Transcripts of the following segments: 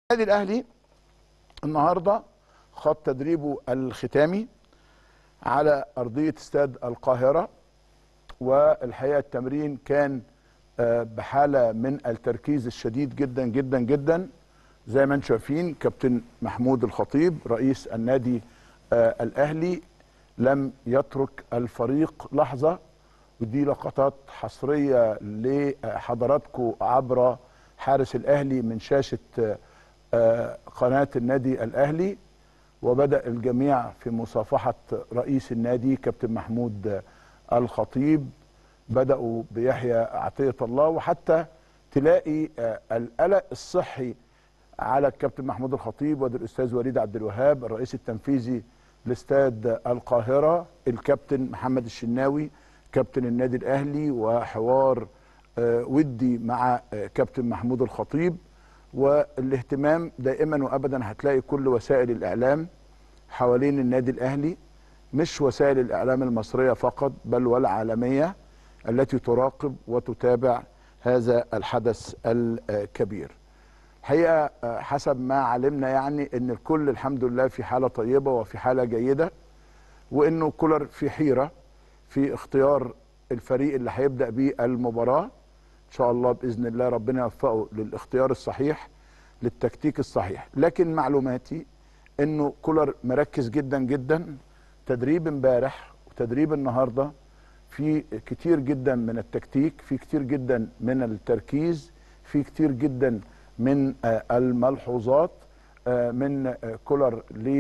النادي الاهلي النهارده خاض تدريبه الختامي على ارضيه استاد القاهره والحقيقه التمرين كان آه، بحاله من التركيز الشديد جدا جدا جدا زي ما انتم شايفين كابتن محمود الخطيب رئيس النادي آه، الاهلي لم يترك الفريق لحظه ودي لقطات حصريه لحضراتكم عبر حارس الاهلي من شاشه آه، آه، قناه النادي الاهلي وبدا الجميع في مصافحه رئيس النادي كابتن محمود آه، الخطيب بداوا بيحيى عطيه الله وحتى تلاقي آه، القلق الصحي على الكابتن محمود الخطيب وادي الاستاذ وليد عبد الوهاب الرئيس التنفيذي لاستاد القاهره الكابتن محمد الشناوي كابتن النادي الاهلي وحوار آه، ودي مع آه، كابتن محمود الخطيب والاهتمام دائما وابدا هتلاقي كل وسائل الاعلام حوالين النادي الاهلي مش وسائل الاعلام المصريه فقط بل والعالميه التي تراقب وتتابع هذا الحدث الكبير. الحقيقه آه، حسب ما علمنا يعني ان الكل الحمد لله في حاله طيبه وفي حاله جيده وانه كولر في حيره في اختيار الفريق اللي هيبدا بيه المباراه ان شاء الله باذن الله ربنا يوفقه للاختيار الصحيح للتكتيك الصحيح لكن معلوماتي انه كولر مركز جدا جدا تدريب امبارح وتدريب النهارده في كتير جدا من التكتيك في كتير جدا من التركيز في كتير جدا من آه، الملحوظات آه، من آه، كولر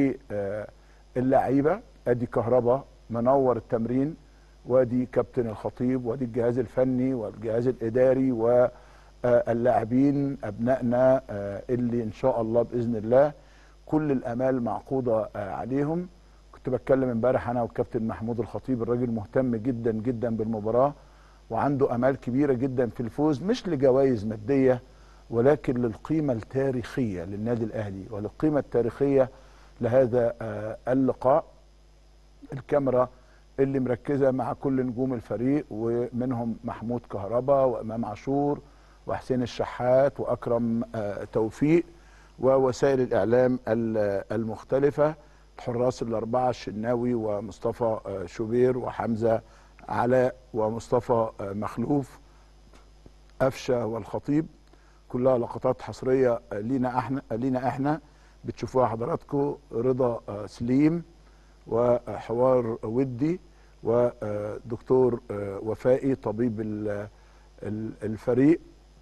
للعيبه ادي كهربا منور التمرين وادي كابتن الخطيب وادي الجهاز الفني والجهاز الاداري واللاعبين ابنائنا آه، اللي ان شاء الله باذن الله كل الامال معقوده آه، عليهم كنت بتكلم امبارح انا والكابتن محمود الخطيب الراجل مهتم جدا جدا بالمباراه وعنده امال كبيره جدا في الفوز مش لجوائز ماديه ولكن للقيمه التاريخيه للنادي الاهلي وللقيمه التاريخيه لهذا آه، اللقاء الكاميرا اللي مركزه مع كل نجوم الفريق ومنهم محمود كهربا وامام عاشور وحسين الشحات واكرم آه، توفيق ووسائل الاعلام ال- المختلفه الحراس الاربعه الشناوي ومصطفى آه، شوبير وحمزه علاء ومصطفى آه، مخلوف قفشه والخطيب كلها لقطات حصريه آه، لينا احنا لينا احنا بتشوفوها حضراتكم رضا آه، سليم وحوار ودي ودكتور آه، وفائي طبيب ال- ال- الفريق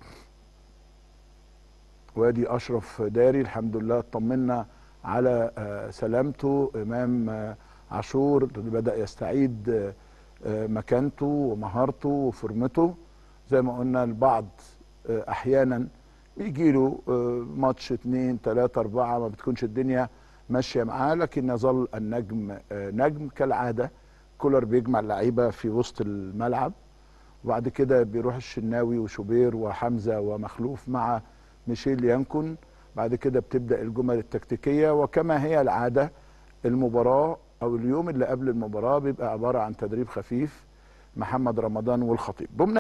وادي اشرف داري الحمد لله اطمنا على آه، سلامته امام آه، عاشور اللي بدا يستعيد آه، آه، مكانته ومهارته وفورمته زي ما قلنا البعض آه، احيانا بيجي له ماتش اتنين تلاته اربعه ما بتكونش الدنيا ماشيه معاه لكن يظل النجم آه، نجم كالعاده كولر بيجمع اللعيبه في وسط الملعب وبعد كده بيروح الشناوي وشوبير وحمزه ومخلوف مع ميشيل يانكون بعد كده بتبدا الجمل التكتيكيه وكما هي العاده المباراه او اليوم اللي قبل المباراه بيبقى عباره عن تدريب خفيف محمد رمضان والخطيب بمنا